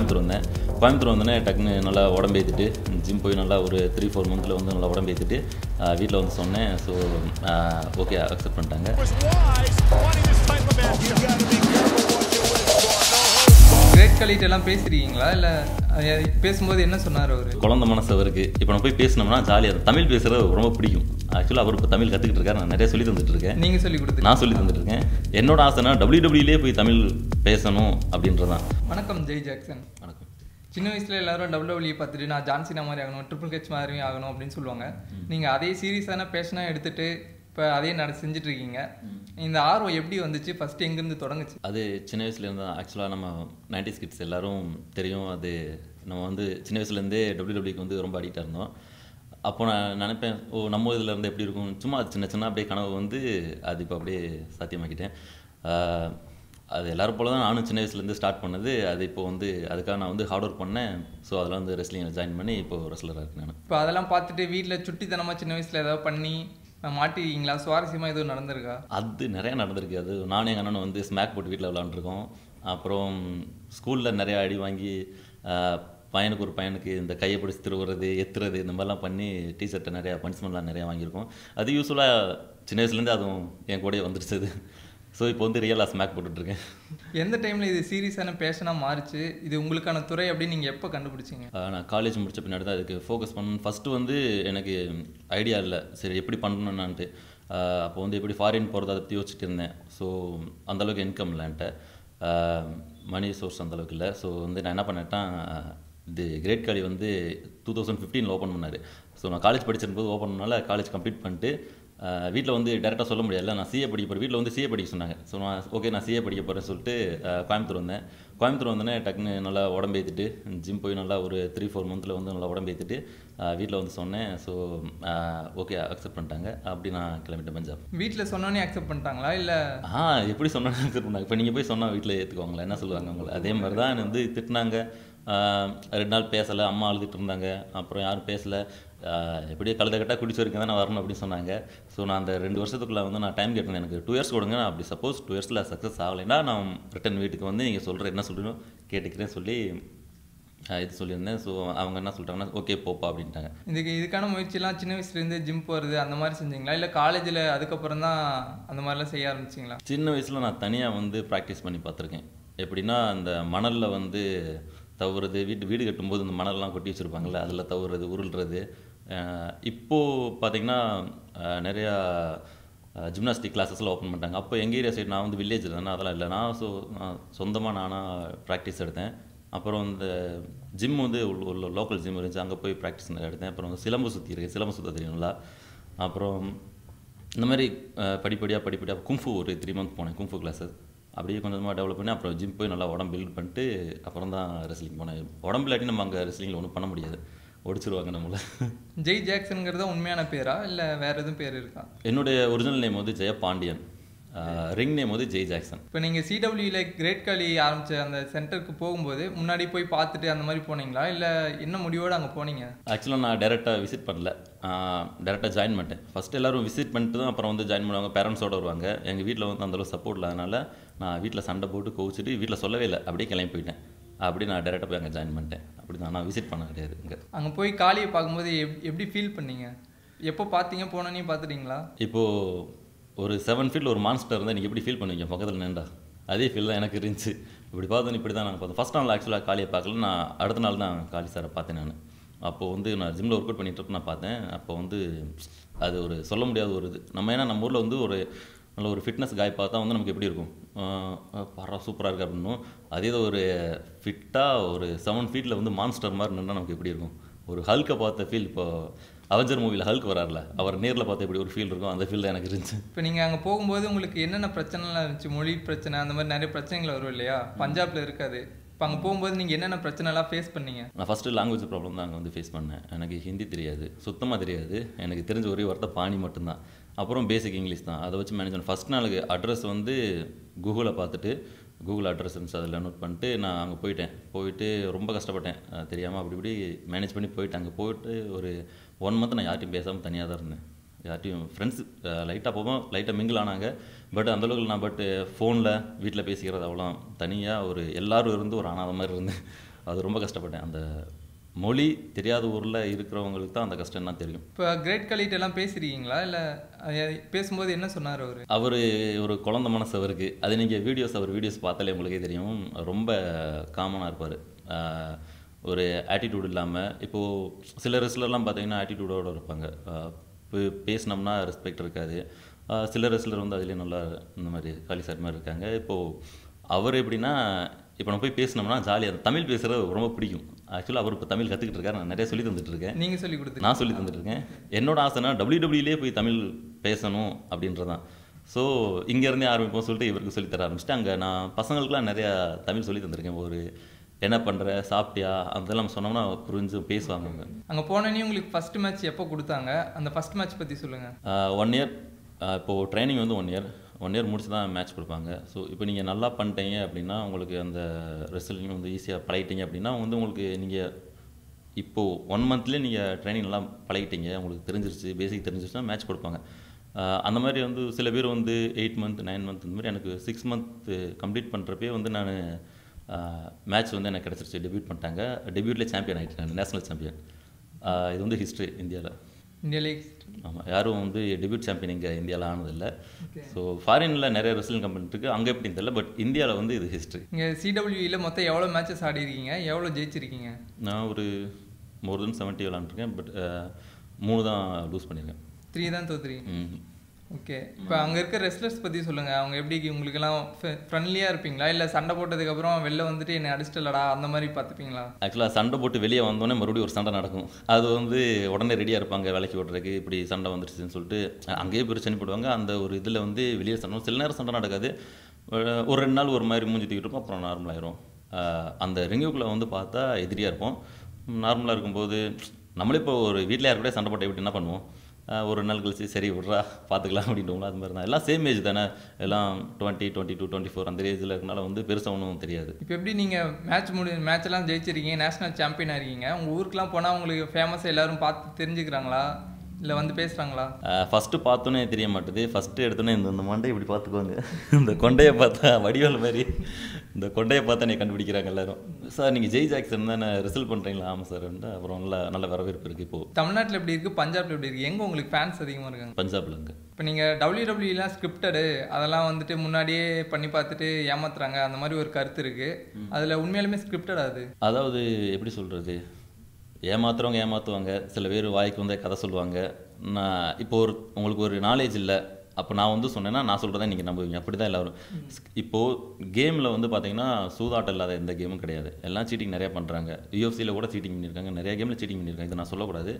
கோயம்புத்தூர் வந்தேன் கோயம்புத்தூர் வந்தோடனே டக்குன்னு நல்லா உடம்பு ஏற்றிட்டு ஜிம் போய் நல்லா ஒரு த்ரீ ஃபோர் மந்தில் வந்து நல்லா உடம்பு ஏற்றிட்டு வீட்டில் வந்து சொன்னேன் ஸோ ஓகே அக்செப்ட் பண்ணிட்டாங்க was wise wanting this type of match. You gotta be careful what you wish for. Great Khali எல்லாம் பேசுறீங்களா இல்லை பேசும்போது என்ன சொன்னார் அவர் குழந்த மனசு அவருக்கு இப்போ நான் போய் பேசினோம்னா ஜாலியாக தமிழ் பேசுகிறது ரொம்ப பிடிக்கும் ஆக்சுவலாக அவர் இப்போ தமிழ் கற்றுக்கிட்டு இருக்காரு நான் நிறைய சொல்லி தந்துட்டு இருக்கேன் நீங்கள் சொல்லி கொடுத்து நான் சொல்லி தந்துட்டு இருக்கேன் என்னோட ஆசைனா டபிள்யூ போய் தமிழ் பேசணும் அப்படின்றதான் வணக்கம் ஜெய் ஜாக்சன் வணக்கம் சின்ன வயசுல எல்லாரும் டபிள்யூ பார்த்துட்டு நான் ஜான்சினா மாதிரி ஆகணும் ட்ரிபிள் ஹெச் மாதிரி ஆகணும் அப்படின்னு சொல்லுவாங்க நீங்கள் அதே சீரியஸான பேஷனாக எடுத்துட்டு இப்போ அதே நட செஞ்சுட்டு இருக்கீங்க இந்த ஆர்வம் எப்படி வந்துச்சு ஃபர்ஸ்ட் எங்கேருந்து தொடங்குச்சு அது சின்ன வயசுலேருந்து தான் ஆக்சுவலாக நம்ம நைன்டி கிட்ஸ் எல்லாரும் தெரியும் அது நம்ம வந்து சின்ன வயசுலேருந்தே டபிள்யூடபிள்யூக்கு வந்து ரொம்ப அடிக்டாக இருந்தோம் அப்போ நான் நினைப்பேன் ஓ நம்ம இதில் இருந்து எப்படி இருக்கும் சும்மா அது சின்ன சின்ன அப்படியே கனவு வந்து அது இப்போ அப்படியே சாத்தியமாக்கிட்டேன் ஆஹ், அது எல்லாரும் போல தான் நானும் சின்ன வயசுலேருந்து ஸ்டார்ட் பண்ணது அது இப்போ வந்து அதுக்காக நான் வந்து ஹார்ட் ஒர்க் பண்ணேன் ஸோ அதில் வந்து ரெஸ்லிங்கில் ஜாயின் பண்ணி இப்போ ரெஸ்லராக இருக்கேன் நான் இப்போ அதெல்லாம் பார்த்துட்டு வீட்டில் சுட்டித்தனமாக சின்ன வயசில் ஏதாவது பண்ணி அஹ், மாட்டிருக்கீங்களா சுவாரஸ்யமாக எதுவும் நடந்திருக்கா அது நிறையா நடந்திருக்கு அது நானும் எங்கள் அண்ணனும் வந்து ஸ்மாக் போட்டு வீட்டில் விளாண்டுருக்கோம் அப்புறம் ஸ்கூலில் நிறையா அடி வாங்கி ஆஹ், பையனுக்கு ஒரு பையனுக்கு இந்த கையை பிடிச்சி திருவுறது எத்துறது இந்த மாதிரிலாம் பண்ணி டீஷர்ட்டை நிறையா பனிஷ்மெண்ட்லாம் நிறையா வாங்கியிருக்கோம் அது யூஸ்வலாக சின்ன வயசுலேருந்து அதுவும் என் கூடயே வந்துடுச்சு அது ஸோ இப்போ வந்து ரியலாக ஸ்மாக் போட்டுட்ருக்கேன் எந்த டைமில் இது சீரியஸான பேஷனாக மாறுச்சு இது உங்களுக்கான துறை அப்படின்னு நீங்கள் எப்போ கண்டுபிடிச்சீங்க ஆஹ் நான் காலேஜ் முடிச்ச பின்னாடி தான் அதுக்கு ஃபோக்கஸ் பண்ணணும் ஃபஸ்ட்டு வந்து எனக்கு ஐடியா இல்லை சரி எப்படி பண்ணணுன்னான்ட்டு அப்போ வந்து எப்படி ஃபாரின் போகிறத அதை பற்றி யோசிச்சுட்டு இருந்தேன் ஸோ அந்தளவுக்கு இன்கம் இல்லைன்ட்டு மணி சோர்ஸ் அந்தளவுக்கு இல்லை ஸோ வந்து நான் என்ன பண்ணிட்டேன் இது கிரேட் காலி வந்து டூ தௌசண்ட் ஃபிஃப்டீனில் ஓப்பன் பண்ணார் ஸோ நான் காலேஜ் படிச்சிருக்கும்போது ஓப்பன் பண்ணனால காலேஜ் கம்ப்ளீட் பண்ணிட்டு வீட்டில் வந்து டேரெக்டாக சொல்ல முடியல நான் சிஏ படிக்க போகிறேன் வீட்டில் வந்து சிஏ படிக்க சொன்னாங்க ஸோ நான் ஓகே நான் சிஏ படிக்க போகிறேன்னு சொல்லிட்டு அஹ், கோயம்புத்தூர் வந்தேன் கோயம்புத்தூர் வந்தோடனே டக்குன்னு நல்லா உடம்பு ஏற்றிட்டு ஜிம் போய் நல்லா ஒரு த்ரீ ஃபோர் மந்தில் வந்து நல்லா உடம்பு ஏற்றிட்டு வீட்டில் வந்து சொன்னேன் ஸோ ஓகே அக்செப்ட் பண்ணிட்டாங்க அப்படி நான் கிளம்பிட்டேன் பஞ்சாப் வீட்டில் சொன்னோன்னே அக்செப்ட் பண்ணிட்டாங்களா இல்லை ஆ எப்படி சொன்னாலும் அக்செப்ட் பண்ணாங்க இப்போ நீங்கள் போய் சொன்னால் வீட்டில் ஏற்றுக்குவாங்களா என்ன சொல்லுவாங்க உங்களை அதே மாதிரி தான் என்னை வந்து திட்டினாங்க ஆஹ் ரெண்டு நாள் பேசலை அம்மா அழுதுட்டு இருந்தாங்க அப்புறம் யாரும் பேசலை ஆஹ் எப்படியோ கழுத கட்டாக குடிச்சு வரைக்கும் தான் நான் வரணும் அப்படின்னு சொன்னாங்க ஸோ நான் அந்த ரெண்டு வருஷத்துக்குள்ள வந்து நான் டைம் கேட்டேன் எனக்கு டூ இயர்ஸ் கொடுங்க நான் அப்படி சப்போஸ் டூ இயர்ஸில் சக்ஸஸ் ஆகலைன்னா நான் ரிட்டன் வீட்டுக்கு வந்து நீங்கள் சொல்கிற என்ன சொல்லணும் கேட்டுக்கிறேன் சொல்லி ஆஹ் இது சொல்லியிருந்தேன் ஸோ அவங்க என்ன சொல்லிட்டாங்கன்னா ஓகே போப்பா அப்படின்ட்டாங்க இதுக்கு இதுக்கான முயற்சியெல்லாம் சின்ன வயசுலேருந்து ஜிம் போகிறது அந்த மாதிரி செஞ்சீங்களா இல்லை காலேஜில் அதுக்கப்புறம் தான் அந்த மாதிரிலாம் செய்ய ஆரம்பிச்சிங்களா சின்ன வயசில் நான் தனியாக வந்து ப்ராக்டிஸ் பண்ணி பார்த்துருக்கேன் எப்படின்னா அந்த மணலில் வந்து தவறுறது வீட்டு வீடு கட்டும்போது இந்த மணல்லாம் கொட்டி வச்சுருப்பாங்கல்ல அதில் தவறுறது உருள்றது அஹ் இப்போது பார்த்தீங்கன்னா அஹ் நிறையா ஜிம்னாஸ்டிக் கிளாஸஸ்லாம் ஓப்பன் பண்ணிட்டாங்க அப்போ எங்கள் ஏரியா சைடு நான் வந்து வில்லேஜ் தானே அதெல்லாம் இல்லை நான் ஸோ நான் சொந்தமாக நானாக ப்ராக்டிஸ் எடுத்தேன் அப்புறம் இந்த ஜிம் வந்து உள்ள லோக்கல் ஜிம் இருந்துச்சு அங்கே போய் ப்ராக்டிஸ் எடுத்தேன் அப்புறம் வந்து சிலம்பு சுற்றி இருக்கு சிலம்பு சுற்ற தெரியுங்களா அப்புறம் இந்த மாதிரி படிப்படியாக படிப்படியாக கும்ஃபு ஒரு த்ரீ மந்த் போனேன் கும்ஃபு கிளாஸஸ் அப்படியே கொஞ்சமாக டெவலப் பண்ணி அப்புறம் ஜிம் போய் நல்லா உடம்பு பில்ட் பண்ணிட்டு அப்புறம் தான் ரெஸ்லிங் போனேன் உடம்பு இல்லாட்டி நம்ம அங்கே ரெஸ்லிங்கில் ஒன்றும் பண்ண முடியாது ஒடிச்சிருவாங்க நம்மளை ஜெய் ஜாக்சனுங்கிறது உண்மையான பேரா இல்லை வேற எதுவும் பேர் இருக்கா என்னுடைய ஒரிஜினல் நேம் வந்து ஜெயபாண்டியன் ரிங் நேம் வந்து ஜெய் ஜாக்சன் இப்போ நீங்கள் சிடபிள்யூல கிரேட் காலி ஆரம்பிச்ச அந்த சென்டருக்கு போகும்போது முன்னாடி போய் பார்த்துட்டு அந்த மாதிரி போனீங்களா இல்லை என்ன முடிவோடு அங்கே போனீங்க ஆக்சுவலாக நான் டேரெக்டாக விசிட் பண்ணல டேரெக்டாக ஜாயின் பண்ணிட்டேன் ஃபஸ்ட் எல்லாரும் விசிட் பண்ணிட்டு தான் அப்புறம் வந்து ஜாயின் பண்ணுவாங்க பேரண்ட்ஸோட வருவாங்க எங்கள் வீட்டில் வந்து அந்தளவு சப்போர்ட் இல்லாதனால நான் வீட்டில் சண்டை போட்டு கோவிச்சிட்டு வீட்டில் சொல்லவே இல்லை அப்படியே கிளம்பி போயிட்டேன் அப்படி நான் டேரெக்டாக போய் அங்கே ஜாயின் பண்ணிட்டேன் அப்படி தான் நான் விசிட் பண்ண கிடையாது இங்கே அங்கே போய் காளியை பார்க்கும்போது எப் எப்படி ஃபீல் பண்ணீங்க எப்போ பார்த்தீங்க போனோன்னே பார்த்துட்டீங்களா இப்போது ஒரு செவன் ஃபீல்டில் ஒரு மான்ஸ்டர் இருந்தால் நீங்கள் எப்படி ஃபீல் பண்ணுவீங்க பக்கத்தில் நின்றா அதே ஃபீல் தான் எனக்கு இருந்துச்சு இப்படி பார்த்தோன்னு இப்படி தான் நாங்கள் பார்த்தோம் ஃபஸ்ட் நாள் ஆக்சுவலாக காளியை பார்க்கல நான் அடுத்த நாள் தான் காளி சாரை பார்த்தேன் நான் அப்போது வந்து நான் ஜிம்மில் ஒர்க் அவுட் பண்ணிட்டு இருப்ப நான் பார்த்தேன் அப்போ வந்து அது ஒரு சொல்ல முடியாத ஒரு இது நம்ம ஏன்னா நம்ம ஊரில் வந்து ஒரு நல்ல ஒரு ஃபிட்னஸ் காய் பார்த்தா வந்து நமக்கு எப்படி இருக்கும் பரவ சூப்பராக இருக்குது அப்படின்னும் அதே இது ஒரு ஃபிட்டாக ஒரு செவன் ஃபீட்டில் வந்து மான்ஸ்டர் மாதிரி நின்னா நமக்கு எப்படி இருக்கும் ஒரு ஹல்கை பார்த்த ஃபீல் இப்போ அவெஞ்சர் மூவியில் ஹல்க் வரார்ல அவர் நேரில் பார்த்த எப்படி ஒரு ஃபீல் இருக்கும் அந்த ஃபீல் தான் எனக்கு இருந்துச்சு இப்போ நீங்கள் அங்கே போகும்போது உங்களுக்கு என்னென்ன பிரச்சனைலாம் இருந்துச்சு மொழி பிரச்சனை அந்த மாதிரி நிறைய பிரச்சனைகள் வரும் இல்லையா பஞ்சாப்ல இருக்காது இப்போ அங்கே போகும்போது நீங்கள் என்னென்ன பிரச்சனைலாம் ஃபேஸ் பண்ணீங்க நான் ஃபஸ்ட்டு லாங்குவேஜ் ப்ராப்ளம் தான் அங்கே வந்து ஃபேஸ் பண்ணேன் எனக்கு ஹிந்தி தெரியாது சுத்தமாக தெரியாது எனக்கு தெரிஞ்ச ஒரே வார்த்தை பாணி மட்டும்தான் அப்புறம் பேசிக் இங்கிலீஷ் தான் அதை வச்சு மேனேஜ் பண்ண ஃபஸ்ட் நாளுக்கு அட்ரஸ் வந்து கூகுளில் பார்த்துட்டு கூகுள் அட்ரஸ் இருந்துச்சு அதில் நோட் பண்ணிட்டு நான் அங்கே போயிட்டேன் போயிட்டு ரொம்ப கஷ்டப்பட்டேன் தெரியாமல் அப்படி இப்படி மேனேஜ் பண்ணி போயிட்டு அங்கே போயிட்டு ஒரு ஒன் மந்த் நான் யார்ட்டையும் பேசாமல் தனியாக தான் இருந்தேன் யார்ட்டையும் ஃப்ரெண்ட்ஸ் லைட்டாக போவோம் லைட்டாக மிங்கிள் ஆனாங்க பட் அந்தளவுக்கு நான் பட் ஃபோனில் வீட்டில் பேசிக்கிறது அவ்வளோ தனியாக ஒரு எல்லாரும் இருந்து ஒரு அனாதை மாதிரி இருந்தேன் அது ரொம்ப கஷ்டப்பட்டேன் அந்த மொழி தெரியாத ஊரில் இருக்கிறவங்களுக்கு தான் அந்த கஷ்டம் என்ன தெரியும் இப்போ கிரேட் கலிட் எல்லாம் பேசிருக்கீங்களா இல்லை பேசும்போது என்ன சொன்னார் அவர் அவர் ஒரு குழந்த மனசு அவருக்கு அது நீங்கள் வீடியோஸ் அவர் வீடியோஸ் பார்த்தாலே உங்களுக்கே தெரியும் ரொம்ப காமனாக இருப்பார் ஒரு ஆட்டிடியூட் இல்லாமல் இப்போது சில ரெஸ்லர்லாம் பார்த்தீங்கன்னா ஆட்டிடியூடோடு இருப்பாங்க ஆஹ் பே- பேசினோம்னா ரெஸ்பெக்ட் இருக்காது ஆஹ் சில ரெஸ்லர் வந்து அதுலேயும் நல்லா இந்த மாதிரி காலி சார் மாதிரி இருக்காங்க இப்போது அவர் எப்படின்னா இப்போ நம்ம போய் பேசினோம்னா ஜாலியாக தமிழ் பேசுகிறது ரொம்ப பிடிக்கும் ஆக்சுவலாக அவர் இப்போ தமிழ் கற்றுக்கிட்டு இருக்காரு நான் நிறைய சொல்லி தந்துட்டு இருக்கேன் நீங்கள் சொல்லி கொடுத்து நான் சொல்லி தந்துட்டுருக்கேன் என்னோட ஆசைனா டபிள்யூடபிள்யூலே போய் தமிழ் பேசணும் அப்படின்றதான் ஸோ இங்கேருந்தே ஆரம்பிப்போம் சொல்லிட்டு இவருக்கு சொல்லி தர ஆரம்பிச்சிட்டு அங்கே நான் பசங்களுக்குலாம் நிறையா தமிழ் சொல்லி தந்திருக்கேன் ஒரு என்ன பண்ணுற சாப்பிட்டியா அதெல்லாம் சொன்னோம்னா புரிஞ்சு பேசுவாங்க அவங்க அங்கே போனோன்னே உங்களுக்கு ஃபர்ஸ்ட் மேட்ச் எப்போ கொடுத்தாங்க அந்த ஃபர்ஸ்ட் மேட்ச் பற்றி சொல்லுங்கள் ஒன் இயர் இப்போது ட்ரைனிங் வந்து ஒன் இயர் ஒன் இயர் முடிச்சு தான் மேட்ச் கொடுப்பாங்க ஸோ இப்போ நீங்கள் நல்லா பண்ணிட்டீங்க அப்படின்னா உங்களுக்கு அந்த ரெசல்ட்டிங் வந்து ஈஸியாக பழகிட்டீங்க அப்படின்னா வந்து உங்களுக்கு நீங்கள் இப்போது ஒன் மந்த்லேயே நீங்கள் ட்ரைனிங் நல்லா பழகிட்டீங்க உங்களுக்கு தெரிஞ்சிருச்சு பேசிக் தெரிஞ்சிருச்சுன்னா மேட்ச் கொடுப்பாங்க ஆஹ் அந்த மாதிரி வந்து சில பேர் வந்து எயிட் மந்த் நைன் மந்த் இந்த மாதிரி எனக்கு சிக்ஸ் மந்த் கம்ப்ளீட் பண்ணுறப்பே வந்து நான் மேட்ச் வந்து எனக்கு கிடச்சிருச்சு டெபியூட் பண்ணிட்டாங்க டெபியூட்லேயே சாம்பியன் ஆகிட்டேன் நான் நேஷனல் சாம்பியன் இது வந்து ஹிஸ்ட்ரி இந்தியாவில் இந்தியா லீக் ஆமாம் யாரும் வந்து டெபியூட் சாம்பியன் இங்கே இந்தியாவில் ஆனதில்லை Okay. ஸோ ஃபாரினில் நிறைய ரெஸ்லிங் கம்பெனி இருக்குது அங்கே எப்படின்னு தெரியல பட் இந்தியாவில் வந்து இது ஹிஸ்ட்ரி இங்கே சிடபிள்யூயில் மொத்தம் எவ்வளோ மேட்சஸ் ஆடி இருக்கீங்க எவ்வளோ ஜெயிச்சிருக்கீங்க நான் ஒரு மோர் தென் செவன்ட்டி விளாண்டுருக்கேன் பட் மூணு தான் லூஸ் பண்ணியிருக்கேன் த்ரீ தான் தோத்துறீங்க ம். ஓகே இப்போ அங்கே இருக்க ரெஸ்லர்ஸ் பற்றி சொல்லுங்கள் அவங்க எப்படி உங்களுக்கெல்லாம் ஃப்ரெண்ட்லியாக இருப்பீங்களா இல்லை சண்டை போட்டதுக்கப்புறம் வெளில வந்துட்டு என்னை அடிச்சிட்டலடா அந்த மாதிரி பார்த்துப்பீங்களா ஆக்சுவலாக சண்டை போட்டு வெளியே வந்தோடனே மறுபடியும் ஒரு சண்டை நடக்கும் அது வந்து உடனே ரெடியாக இருப்பாங்க வேலைக்கு ஓட்டுறதுக்கு இப்படி சண்டை வந்துருச்சுன்னு சொல்லிட்டு அங்கேயே பிரச்சனை போடுவாங்க அந்த ஒரு இதில் வந்து வெளியே சண்டை சில நேரம் சண்டை நடக்காது ஒரு- ஒரு ரெண்டு நாள் ஒரு மாதிரி மூஞ்சி தூக்கிட்டு இருப்போம் அப்புறம் நார்மலாயிரும் ஆஹ் அந்த ரிங்குக்குள்ளே வந்து பார்த்தா எதிரியாக இருப்போம் நார்மலாக இருக்கும்போது நம்மளே இப்போ ஒரு வீட்டில் யார் கூட சண்டை போட்டு எப்படி என்ன பண்ணுவோம் ஆஹ் ஒரு நாள் கழிச்சு சரி விட்றா பார்த்துக்கலாம் அப்படின்ட்டு அது மாதிரி தான் எல்லாம் சேம் ஏஜ் தானே எல்லாம் twenty twenty two twenty four அந்த ஏஜில் இருக்கனால வந்து பெருசாக ஒன்றும் தெரியாது இப்போ எப்படி நீங்கள் மேட்ச் முடி மேட்ச்லாம் ஜெயிச்சிருக்கீங்க நேஷனல் சாம்பியன் இருக்கீங்க உங்கள் ஊருக்குலாம் போனால் உங்களுக்கு ஃபேமஸ் எல்லாரும் பார்த்து தெரிஞ்சுக்கிறாங்களா இல்லை வந்து பேசுகிறாங்களா ஃபஸ்ட்டு பார்த்தோன்னே தெரிய மாட்டுது ஃபஸ்ட்டு எடுத்தோன்னே இந்த இந்த மண்டையை இப்படி பார்த்துக்குவாங்க இந்த கொண்டையை பார்த்தா வடிவேல் மாதிரி இந்த கொண்டையை பார்த்தா நீ கண்டுபிடிக்கிறாங்க எல்லாரும் சார் நீங்கள் ஜெய் ஜாக்சன் தானே ரிசல்ட் பண்ணுறீங்களா ஆமாம் சார் அப்புறம் நல்ல நல்ல வரவேற்பு இருக்குது இப்போது தமிழ்நாட்டில் எப்படி இருக்குது பஞ்சாப்ல எப்படி இருக்குது எங்கே உங்களுக்கு ஃபேன்ஸ் அதிகமாக இருக்காங்க பஞ்சாப்ல இங்கே இப்போ நீங்கள் டபிள்யூடபிள்யூலாம் ஸ்கிரிப்டடு அதெல்லாம் வந்துட்டு முன்னாடியே பண்ணி பார்த்துட்டு ஏமாத்துறாங்க அந்த மாதிரி ஒரு கருத்து இருக்குது அதில் உண்மையாலுமே ஸ்கிரிப்டட் அது அதாவது எப்படி சொல்கிறது ஏமாத்துறவங்க ஏமாற்றுவாங்க சில பேர் வாய்க்கு வந்தே கதை சொல்லுவாங்க நான் இப்போ ஒரு உங்களுக்கு ஒரு நாலேஜ் இல்லை அப்போ நான் வந்து சொன்னேன்னா நான் சொல்கிறத நீங்கள் நம்புவீங்க அப்படி தான் எல்லோரும் இப்போது கேமில் வந்து பார்த்தீங்கன்னா சூதாட்டம் இல்லாத எந்த கேமும் கிடையாது எல்லாம் சீட்டிங் நிறையா பண்ணுறாங்க யூஎஃப்சியில் கூட சீட்டிங் பண்ணியிருக்காங்க நிறைய கேமில் சீட்டிங் பண்ணியிருக்காங்க இதை நான் சொல்லக்கூடாது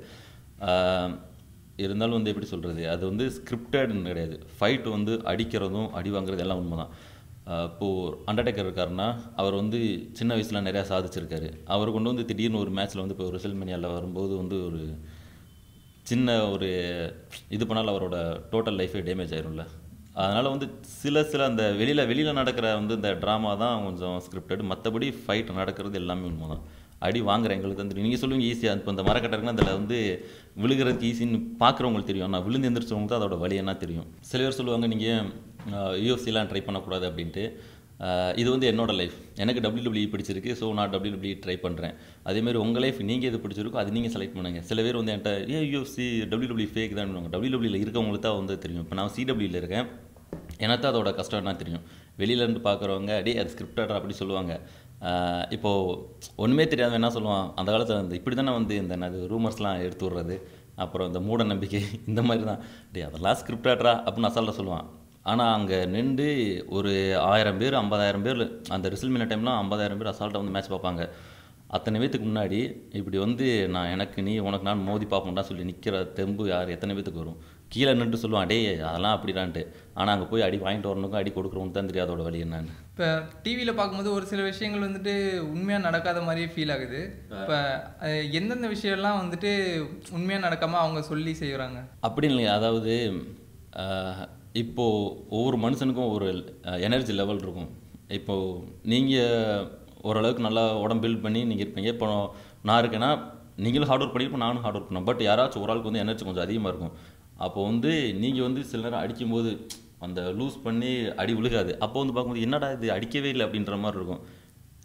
ஆஹ், இருந்தாலும் வந்து எப்படி சொல்கிறது அது வந்து ஸ்கிரிப்டட்னு கிடையாது ஃபைட் வந்து அடிக்கிறதும் அடி வாங்குறது எல்லாம் உண்மை தான் இப்போது அண்டர்டேக்கர் இருக்காருன்னா அவர் வந்து சின்ன வயசில் நிறையா சாதிச்சிருக்காரு அவர் கொண்டு வந்து திடீர்னு ஒரு மேட்ச்சில் வந்து இப்போ ஒரு ரிசல்மேனியாவில் வரும்போது வந்து ஒரு சின்ன ஒரு இது பண்ணாலும் அவரோட டோட்டல் லைஃபே டேமேஜ் ஆயிரும்ல அதனால் வந்து சில சில அந்த வெளியில் வெளியில் நடக்கிற வந்து இந்த ட்ராமா தான் கொஞ்சம் ஸ்கிரிப்டட் மற்றபடி ஃபைட் நடக்கிறது எல்லாமே உண்மை தான் அடி வாங்குற எங்களுக்கு வந்து நீங்கள் சொல்லுவீங்க ஈஸியாக இப்போ இந்த மரக்கட்டை இருக்குன்னா அதில் வந்து விழுகிறதுக்கு ஈஸின்னு பார்க்குறவங்களுக்கு தெரியும் ஆனால் விழுந்து எந்திரிச்சவங்களுக்கு தான் அதோட வழி என்ன தெரியும் சில பேர் சொல்லுவாங்க நீங்கள் யூஎஃப்சிலாம் ட்ரை பண்ணக்கூடாது அப்படின்ட்டு ஆஹ் இது வந்து என்னோட லைஃப் எனக்கு டபிள்யூடபிள்யூ பிடிச்சிருக்கு ஸோ நான் டபிள்யூடபிள்யூ ட்ரை பண்ணுறேன் அதேமாதிரி உங்கள் லைஃப் நீங்கள் எது பிடிச்சிருக்கோ அது நீங்கள் செலக்ட் பண்ணுங்கள் சில பேர் வந்து என்கிட்ட ஏ யூஎஃப்சி டபிள்யூடபிள்யூ ஃபேக் தான் டபிள்யூடபிள்யூவில் இருக்கவங்களுக்கு தான் வந்து தெரியும் இப்போ நான் சிடபிள்யூவில் இருக்கேன் எனக்கு தான் அதோட கஷ்டம் என்ன தெரியும் வெளியில இருந்து பார்க்குறவங்க டே அது ஸ்கிரிப்டட் அப்படி சொல்லுவாங்க ஆஹ் இப்போ ஒன்றுமே தெரியாத என்ன சொல்லுவான் அந்த காலத்தில் வந்து இப்படி தானே வந்து இந்த என்னது ரூமர்ஸ்லாம் எடுத்து விட்றது அப்புறம் இந்த மூட நம்பிக்கை இந்த மாதிரி தான் டே அதெல்லாம் ஸ்கிரிப்டட்ரா அப்படின்னு அசால்ட்டாக சொல்லுவான் ஆனால் அங்கே நின்று ஒரு ஆயிரம் பேர் ஐம்பதாயிரம் பேர் அந்த ரிசல்ட் டைம்லாம் ஐம்பதாயிரம் பேர் அசால்ட்டாக வந்து மேட்ச் பார்ப்பாங்க அத்தனை பேத்துக்கு முன்னாடி இப்படி வந்து நான் எனக்கு நீ உனக்கு நான் மோதி பார்ப்போம்டா சொல்லி நிற்கிற தெம்பு யார் எத்தனை பேத்துக்கு வரும் கீழே நின்று சொல்லுவான் டேய் அதெல்லாம் அப்படிடான்ட்டு ஆனால் அங்கே போய் அடி வாங்கிட்டு வரணுக்கும் அடி கொடுக்குறவனுக்கு தான் தெரியும் அதோட வழி என்னன்னு இப்போ டிவியில் பார்க்கும்போது ஒரு சில விஷயங்கள் வந்துட்டு உண்மையாக நடக்காத மாதிரியே ஃபீல் ஆகுது இப்போ அஹ், எந்தெந்த விஷயம்லாம் வந்துட்டு உண்மையாக நடக்காமல் அவங்க சொல்லி செய்கிறாங்க அப்படி இல்லைங்க அதாவது ஆஹ், இப்போ ஒவ்வொரு மனுஷனுக்கும் ஒரு எனர்ஜி லெவல் இருக்கும் இப்போ நீங்கள் ஓரளவுக்கு நல்லா உடம்பு பில்ட் பண்ணி நீங்கள் இருப்பீங்க இப்போ நான் இருக்கேன்னா நீங்களும் ஹார்ட் ஒர்க் பண்ணியிருப்போம் நானும் ஹார்ட் ஒர்க் பண்ணேன் பட் யாராச்சும் ஒரு ஆளுக்கு வந்து எனர்ஜி கொஞ்சம் அதிகமாக இருக்கும் அப்போ வந்து நீங்கள் வந்து சில நேரம் அடிக்கும்போது அந்த லூஸ் பண்ணி அடி விழுகாது அப்போ வந்து பார்க்கும்போது என்னடா இது அடிக்கவே இல்லை அப்படின்ற மாதிரி இருக்கும்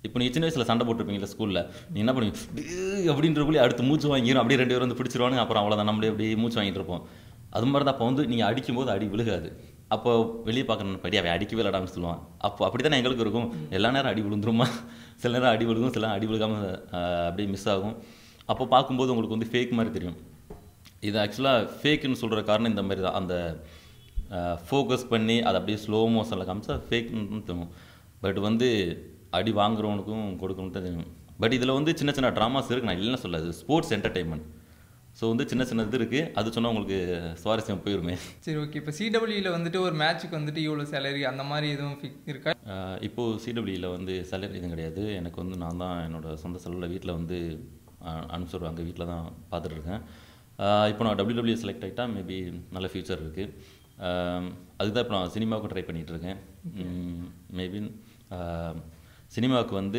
இப்போ நீ சின்ன வயசில் சண்டை போட்டிருப்பீங்களா ஸ்கூலில் நீ என்ன பண்ணுவீங்க "டேய்" அப்படின்றக்குள்ளே அடுத்து மூச்சு வாங்கிடும் அப்படியே ரெண்டு பேரும் வந்து பிடிச்சிருவானுங்க அப்புறம் அவ்வளோதான் நம்மளே அப்படியே மூச்சு வாங்கிட்டு இருப்போம் அது மாதிரி தான் அப்போ வந்து நீங்கள் அடிக்கும்போது அடி விழுகாது அப்போ வெளியே பார்க்கணும் படி அவன் அடிக்கவே இல்லடான்னு சொல்லுவான் அப்போ அப்படி தானே எங்களுக்கு இருக்கும் எல்லா நேரம் அடி விழுந்துருமா சில நேரம் அடி விழுகும் சில நேரம் அடி விழுகாமல் அப்படியே மிஸ் ஆகும் அப்போ பார்க்கும்போது உங்களுக்கு வந்து ஃபேக் மாதிரி தெரியும் இது ஆக்சுவலாக ஃபேக்குன்னு சொல்கிற காரணம் இந்த மாதிரி தான் அந்த ஃபோக்கஸ் பண்ணி அதை அப்படியே ஸ்லோ மோஷனில் காமிச்சா ஃபேக்னு தோணும் பட் வந்து அடி வாங்குறவனுக்கும் கொடுக்கணும் தான் தெரியும் பட் இதில் வந்து சின்ன சின்ன ட்ராமாஸ் இருக்குது நான் இல்லைன்னு சொல்லாது ஸ்போர்ட்ஸ் என்டர்டைன்மெண்ட் ஸோ வந்து சின்ன சின்ன இது இருக்குது அது சொன்னால் உங்களுக்கு சுவாரஸ்யம் போயிருமே சரி ஓகே இப்போ சிடபிள்யூல வந்துட்டு ஒரு மேட்ச்சுக்கு வந்துட்டு இவ்வளோ சேலரி அந்த மாதிரி எதுவும் fix இருக்கா ஆஹ் இப்போது சிடபிள்யூவில் வந்து சேலரி எதுவும் கிடையாது எனக்கு வந்து நான் தான் என்னோட சொந்த செலவில் வீட்டில் வந்து ஆஹ் அனுப்பிச்சுடுவாங்க வீட்டில் தான் பார்த்துட்டு இருக்கேன் ஆஹ் இப்போ நான் டபிள்யூ செலக்ட் ஆகிட்டா மேபி நல்ல ஃபியூச்சர் இருக்குது அதுதான் இப்போ நான் சினிமாவுக்கும் ட்ரை பண்ணிகிட்டு இருக்கேன் மேபி சினிமாவுக்கு வந்து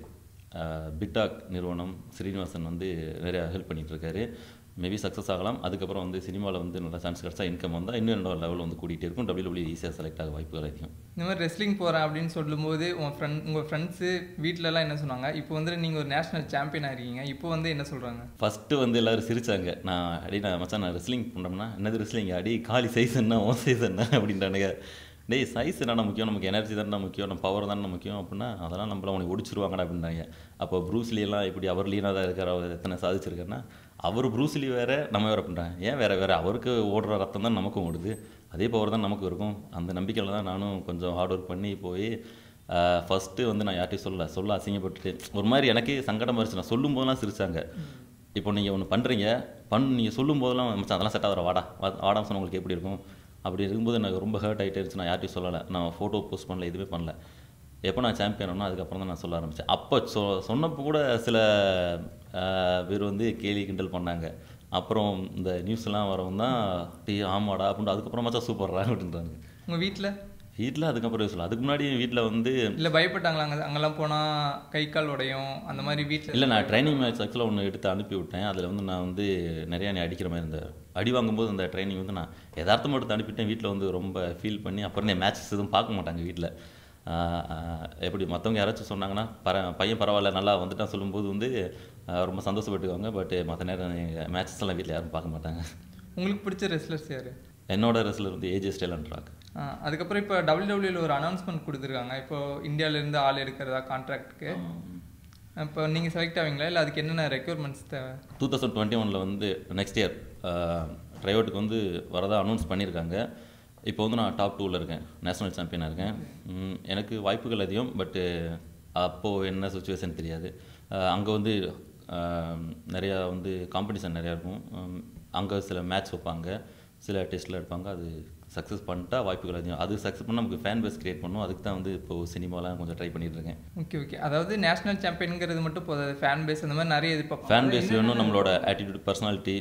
பிட்டாக் நிறுவனம் ஸ்ரீனிவாசன் வந்து நிறையா ஹெல்ப் பண்ணிகிட்டு இருக்காரு மேபி சக்ஸஸ் ஆகலாம் அதுக்கப்புறம் வந்து சினிமாவில் வந்து நல்ல சான்ஸ் கிடச்சா இன்கம் வந்தால் இன்னும் என்னோட லெவல் வந்து கூட்டிகிட்டே இருக்கும் டபிள்யூ ஈஸியாக செலக்ட் ஆக வாய்ப்புகள் அதிகம் இந்த மாதிரி ரெஸ்லிங் போகிறேன் அப்படின்னு சொல்லும்போது உங்கள் ஃப்ரெண்ட் உங்கள் ஃப்ரெண்ட்ஸு வீட்டிலலாம் என்ன சொன்னாங்க இப்போ வந்து நீங்கள் ஒரு நேஷனல் சாம்பியன் இருக்கீங்க இப்போ வந்து என்ன சொல்கிறாங்க ஃபஸ்ட்டு வந்து எல்லாரும் சிரிச்சாங்க நான் அடி நான் மச்சான் நான் ரெஸ்லிங் பண்ணுறோம்னா என்னது ரெஸ்லிங் அடி காலி சைஸ் என்ன ஓ சைஸ் என்ன அப்படின்ட்டானுங்க டேய் சைஸ் என்னடா முக்கியம் நமக்கு எனர்ஜி தானே முக்கியம் நம்ம பவர் தானே முக்கியம் அப்படின்னா அதெல்லாம் நம்மள உனக்கு ஒடிச்சிருவாங்கடா அப்படின்றாங்க அப்போ ப்ரூஸ்லி எல்லாம் எப்படி அவர் லீனாக தான் இருக்கார் அவர் எத்தனை சாதிச்சிருக்காருன்னா அவர் ப்ரூஸ்லி வேற நம்ம வேற பண்ணுறாங்க ஏன் வேற வேற அவருக்கு ஓடுற ரத்தம் தான் நமக்கும் ஓடுது அதே பவர் தான் நமக்கு இருக்கும் அந்த நம்பிக்கையில் தான் நானும் கொஞ்சம் ஹார்ட் ஒர்க் பண்ணி போய் ஃபஸ்ட்டு வந்து நான் யார்ட்டையும் சொல்ல சொல்ல அசிங்கப்பட்டுட்டு ஒரு மாதிரி எனக்கே சங்கடமாக இருந்துச்சு நான் சொல்லும் போதெல்லாம் சிரிச்சாங்க இப்போ நீங்கள் ஒன்று பண்ணுறீங்க பண் நீங்கள் சொல்லும் போதெல்லாம் மச்சான் அதெல்லாம் செட் ஆகிற வாடா வா- வாடான்னு சொன்ன உங்களுக்கு எப்படி இருக்கும் அப்படி இருக்கும்போது எனக்கு ரொம்ப ஹர்ட் ஆகிட்டே இருந்துச்சு நான் யார்ட்டையும் சொல்லலை நான் ஃபோட்டோ போஸ்ட் பண்ணல எதுவுமே பண்ணல எப்போ நான் சாம்பியன் ஆனோ அதுக்கப்புறம் தான் நான் சொல்ல ஆரம்பித்தேன் அப்போ சொ சொன்னப்போ கூட சில ஆஹ், பேர் வந்து கேலி கிண்டல் பண்ணாங்க அப்புறம் இந்த நியூஸ்லாம் வரவும் தான் டீ ஆமாடா அப்படின்ட்டு அதுக்கப்புறம் மச்சா சூப்பர்ரா அப்படின்றாங்க உங்கள் வீட்டில் வீட்டில் அதுக்கப்புறம் சொல்லலாம் அதுக்கு முன்னாடி வீட்டில் வந்து இல்லை பயப்பட்டாங்களா அங்கே அங்கெல்லாம் போனால் கை கால் உடையும் அந்த மாதிரி வீட்டில் இல்லை நான் ட்ரைனிங் மேட்ச் ஆக்சுவலாக ஒன்று எடுத்து அனுப்பி விட்டேன் அதில் வந்து நான் வந்து நிறையா நீ அடிக்கிற மாதிரி இருந்தேன் அடி வாங்கும்போது அந்த ட்ரைனிங் வந்து நான் யதார்த்தமாக எடுத்து அனுப்பிட்டேன் வீட்டில் வந்து ரொம்ப ஃபீல் பண்ணி அப்புறம் என் மேட்சஸ் எதுவும் பார்க்க மாட்டாங்க வீட்டில் எப்படி மற்றவங்க யாராச்சும் சொன்னாங்கன்னா பர பையன் பரவாயில்ல நல்லா வந்துட்டான் சொல்லும்போது வந்து ஆஹ் ரொம்ப சந்தோஷப்பட்டுக்குவாங்க பட் மற்ற நேரம் மேட்சஸ் எல்லாம் வீட்டில் யாரும் பார்க்க மாட்டாங்க உங்களுக்கு பிடிச்ச ரெஸ்லர்ஸ் யார் என்னோட ரெஸ்லர் வந்து ஏஜே ஸ்டைல் ட்ராக் அதுக்கப்புறம் இப்போ டபிள்யூடபிள்யூல ஒரு அனௌன்ஸ்மெண்ட் கொடுத்துருக்காங்க இப்போ இந்தியாவிலேருந்து ஆள் எடுக்கிறதா கான்ட்ராக்ட்க்கு இப்போ நீங்கள் செலக்ட் ஆவீங்களா இல்லை அதுக்கு என்னென்ன ரெக்யர்மெண்ட்ஸ் தேவை டூ தௌசண்ட் டுவெண்ட்டி ஒனில் வந்து நெக்ஸ்ட் இயர் ட்ரைவர்ட்டுக்கு வந்து வரதா அனௌன்ஸ் பண்ணியிருக்காங்க இப்போ வந்து நான் டாப் டூவில் இருக்கேன் நேஷனல் சாம்பியனாக இருக்கேன் ம், எனக்கு வாய்ப்புகள் அதிகம் பட்டு அப்போது என்ன சுச்சுவேஷன் தெரியாது அங்கே வந்து ஆஹ், நிறையா வந்து காம்படிஷன் நிறையா இருக்கும் அங்கே சில மேட்ச் வைப்பாங்க சில டெஸ்ட்டில் எடுப்பாங்க அது சக்ஸஸ் பண்ணிட்டா வாய்ப்புகள் அதிகம் அது சக்ஸஸ் பண்ணால் நமக்கு ஃபேன் பேஸ் கிரியேட் பண்ணும் அதுக்கு தான் வந்து இப்போது சினிமாலாம் கொஞ்சம் ட்ரை பண்ணிட்டு இருக்கேன் ஓகே ஓகே அதாவது நேஷனல் சாம்பியனுங்கிறது மட்டும் போதாது ஃபேன் பேஸ் அந்த மாதிரி நிறைய எதிர்பார்ப்பாங்க ஃபேன் பேஸ் வேணும் நம்மளோட attitude personality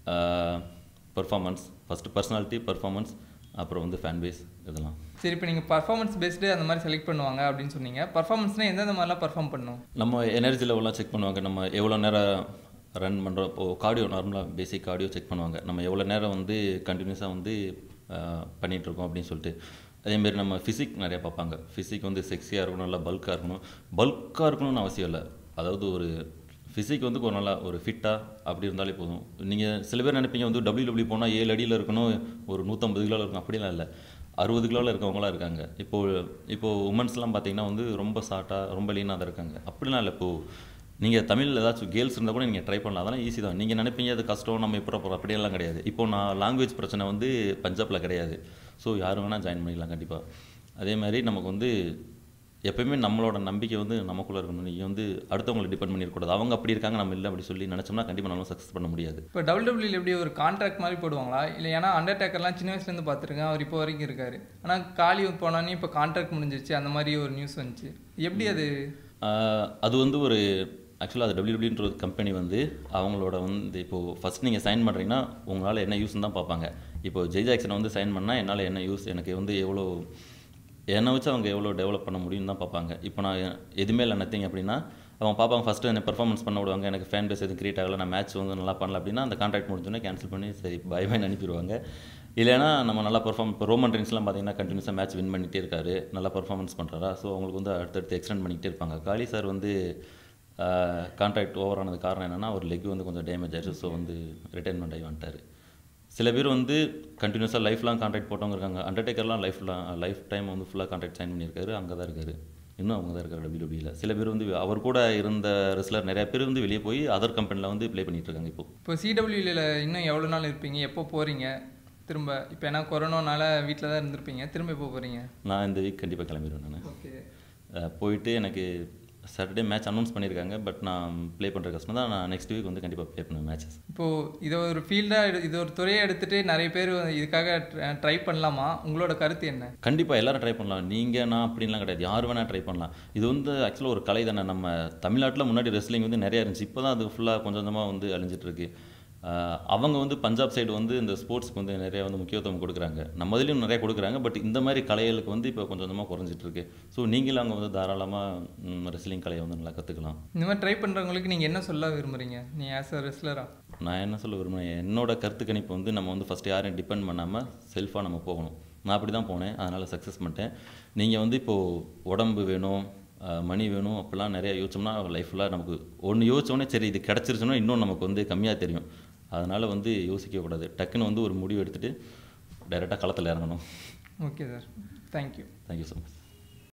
performance first personality performance அப்புறம் வந்து ஃபேன் பேஸ் இதெல்லாம் சரி இப்போ நீங்கள் பர்ஃபார்மன்ஸ் பேஸ்டு அந்த மாதிரி செலக்ட் பண்ணுவாங்க அப்படின்னு சொன்னீங்க பர்ஃபார்மன்ஸ்னால் எந்தெந்த மாதிரிலாம் பர்ஃபார்ம் பண்ணும் நம்ம எனர்ஜி லெவல்லாம் செக் பண்ணுவாங்க நம்ம எவ்வளோ நேரம் ரன் பண்ணுறோம் இப்போது கார்டியோ நார்மலாக பேசிக் கார்டியோ செக் பண்ணுவாங்க நம்ம எவ்வளோ நேரம் வந்து கண்டினியூஸாக வந்து ஆஹ், பண்ணிட்டு இருக்கோம் அப்படின்னு சொல்லிட்டு அதேமாரி நம்ம ஃபிசிக் நிறையா பார்ப்பாங்க ஃபிசிக் வந்து செக்ஸியாக இருக்கணும் நல்லா பல்காக இருக்கணும் பல்காக இருக்கணும்னு அவசியம் இல்லை அதாவது ஒரு ஃபிசிக் வந்து ஒரு நல்லா ஒரு ஃபிட்டாக அப்படி இருந்தாலே போதும் நீங்கள் சில பேர் நினைப்பீங்க வந்து டபிள்யூ டபிள்யூ போனால் ஏழு அடியில் இருக்கணும் ஒரு நூற்றம்பது கிலோவில் இருக்கணும் அப்படிலாம் இல்லை அறுபது கிலோவில் இருக்கவங்களாம் இருக்காங்க இப்போது இப்போது உமன்ஸ்லாம் பார்த்தீங்கன்னா வந்து ரொம்ப ஷார்ட்டாக ரொம்ப லீனாக தான் இருக்காங்க அப்படிலாம் இல்லை இப்போது நீங்கள் தமிழில் ஏதாச்சும் கேர்ள்ஸ் இருந்தால் கூட நீங்கள் ட்ரை பண்ணலாம் அதெல்லாம் ஈஸி தான் நீங்கள் நினைப்பீங்க அது கஷ்டம் நம்ம இப்போ போகிறோம் அப்படியெல்லாம் கிடையாது இப்போ நான் லாங்குவேஜ் பிரச்சனை வந்து பஞ்சாபில் கிடையாது ஸோ யார் வேணால் ஜாயின் பண்ணிக்கலாம் கண்டிப்பாக அதே மாதிரி நமக்கு வந்து எப்பயுமே நம்மளோட நம்பிக்கை வந்து நமக்குள்ளே இருக்கணும் நீங்கள் வந்து அடுத்தவங்களை டிபெண்ட் பண்ணிடக்கூடாது அவங்க அப்படி இருக்காங்க நம்ம இல்லை அப்படி சொல்லி நினச்சோம்னா கண்டிப்பாக நம்ம சக்ஸஸ் பண்ண முடியாது இப்போ டபிள்யூடபிள்யூல எப்படி ஒரு கான்ட்ராக்ட் மாதிரி போடுவாங்களா இல்லை ஏன்னா அண்டர்டேக்கர்லாம் சின்ன வயசுலேருந்து பார்த்துருக்கேன் அவர் இப்போ வரைக்கும் இருக்காரு ஆனால் காலி போனோன்னே இப்போ கான்ட்ராக்ட் முடிஞ்சிருச்சு அந்த மாதிரி ஒரு நியூஸ் வந்துச்சு எப்படி அது ஆஹ் அது வந்து ஒரு ஆக்சுவலாக அது டபிள்யூடபிள்யூன்ற ஒரு கம்பெனி வந்து அவங்களோட வந்து இப்போது ஃபஸ்ட் நீங்கள் சைன் பண்ணுறீங்கன்னா உங்களால் என்ன யூஸ்னு தான் பார்ப்பாங்க இப்போ ஜெய் ஜாக்சனை வந்து சைன் பண்ணால் என்னால் என்ன யூஸ் எனக்கு வந்து எவ்வளோ என்னை வச்சு அவங்க எவ்வளோ டெவலப் பண்ண முடியும்னு தான் பார்ப்பாங்க இப்போ நான் எதுவுமே இல்லை நத்திங் அப்படின்னா அவங்க பார்ப்பாங்க ஃபஸ்ட்டு என்ன பெர்ஃபார்மன்ஸ் பண்ண விடுவாங்க எனக்கு ஃபேன் பேஸ் எதுவும் கிரியேட் ஆகலை நான் மேட்ச் வந்து நல்லா பண்ணல அப்படின்னா அந்த கான்ட்ராக்ட் முடிஞ்சோடனே கேன்சல் பண்ணி சரி பை பைன்னு அனுப்பிடுவாங்க இல்லைன்னா நம்ம நல்லா பெர்ஃபார்ம் இப்போ ரோமன் ரெயின்ஸ்லாம் பார்த்தீங்கன்னா கண்டினியூஸாக மேட்ச் வின் பண்ணிகிட்டே இருக்காரு நல்லா பர்ஃபார்மன்ஸ் பண்ணுறாரா ஸோ அவங்களுக்கு வந்து அடுத்தடுத்து எக்ஸ்டெண்ட் பண்ணிக்கிட்டே இருப்பாங்க காலி சார் வந்து கான்ட்ராக்ட் ஓவர் ஆனது காரணம் என்னென்னா ஒரு லெக் வந்து கொஞ்சம் டேமேஜ் ஆயிடுச்சு ஸோ வந்து ரிட்டைர்மெண்ட் ஆகி வந்துட்டார் சில பேர் வந்து கண்டினியூஸாக லைஃப் லாங் கான்ட்ராக்ட் போட்டவங்க இருக்காங்க அண்டர்டேக்கர்லாம் லைஃப் லைஃப் டைம் வந்து ஃபுல்லாக கான்ட்ராக்ட் சைன் பண்ணியிருக்காரு அங்கே தான் இருக்காரு இன்னும் அவங்க தான் இருக்காரு டபிள்யூபியில் சில பேர் வந்து அவர் கூட இருந்த ரெஸ்லர் நிறைய பேர் வந்து வெளியே போய் அதர் கம்பெனியில் வந்து ப்ளே பண்ணிட்டு இருக்காங்க இப்போ இப்போ சிடபிள்யூல இன்னும் எவ்வளோ நாள் இருப்பீங்க எப்போ போகிறீங்க திரும்ப இப்போ ஏன்னா கொரோனானால வீட்டில் தான் இருந்திருப்பீங்க திரும்ப எப்போ போகிறீங்க நான் இந்த வீக் கண்டிப்பாக கிளம்பிடுவேன் நான் ஓகே போயிட்டு எனக்கு சாட்டர்டே மேட்ச் அனௌன்ஸ் பண்ணியிருக்காங்க பட் நான் ப்ளே பண்ணுற கஷ்டம் தான் நான் நெக்ஸ்ட் வீக் வந்து கண்டிப்பாக ப்ளே பண்ணுவேன் மேட்சஸ் இப்போது இதை ஒரு ஃபீல்டாக இது ஒரு துறையை எடுத்துட்டு நிறைய பேர் இதுக்காக ட்ரை பண்ணலாமா உங்களோட கருத்து என்ன கண்டிப்பாக எல்லாரும் ட்ரை பண்ணலாம் நீங்கள் நான் அப்படின்லாம் கிடையாது யார் வேணால் ட்ரை பண்ணலாம் இது வந்து ஆக்சுவலாக ஒரு கலை தானே நம்ம தமிழ்நாட்டில் முன்னாடி ரெஸ்லிங் வந்து நிறையா இருந்துச்சு இப்போ தான் அது ஃபுல்லாக கொஞ்சம் கொஞ்சமாக வந்து அழிஞ்சிட்டு இருக்கு ஆஹ் அவங்க வந்து பஞ்சாப் சைடு வந்து இந்த ஸ்போர்ட்ஸ்க்கு வந்து நிறைய வந்து முக்கியத்துவம் கொடுக்குறாங்க நம்ம இதுலேயும் நிறைய கொடுக்குறாங்க பட் இந்த மாதிரி கலைகளுக்கு வந்து இப்போ கொஞ்சம் கொஞ்சமாக குறைஞ்சிட்டு இருக்கு ஸோ நீங்களும் அங்கே வந்து தாராளமாக ரெஸ்லிங் கலையை வந்து நல்லா கற்றுக்கலாம் இந்த மாதிரி ட்ரை பண்ணுறவங்களுக்கு நீங்கள் என்ன சொல்ல விரும்புறீங்க நீ ஆஸ் அ ரெஸ்லராக நான் என்ன சொல்ல விரும்புகிறேன் என்னோட கருத்து கணிப்பு வந்து நம்ம வந்து ஃபஸ்ட்டு யாரையும் டிபெண்ட் பண்ணாமல் செல்ஃபாக நம்ம போகணும் நான் அப்படி தான் போனேன் அதனால் சக்ஸஸ் பண்ணிட்டேன் நீங்கள் வந்து இப்போது உடம்பு வேணும் அஹ், மணி வேணும் அப்படிலாம் நிறையா யோசிச்சோம்னா லைஃப்பில் நமக்கு ஒன்று யோசிச்சோடனே சரி இது கிடச்சிருச்சுன்னா இன்னும் நமக்கு வந்து கம்மியாக தெரியும் அதனால் வந்து யோசிக்கக்கூடாது டக்குன்னு வந்து ஒரு முடிவு எடுத்துகிட்டு டைரெக்டாக களத்தில் இறங்கணும் okay sir thank you thank you so much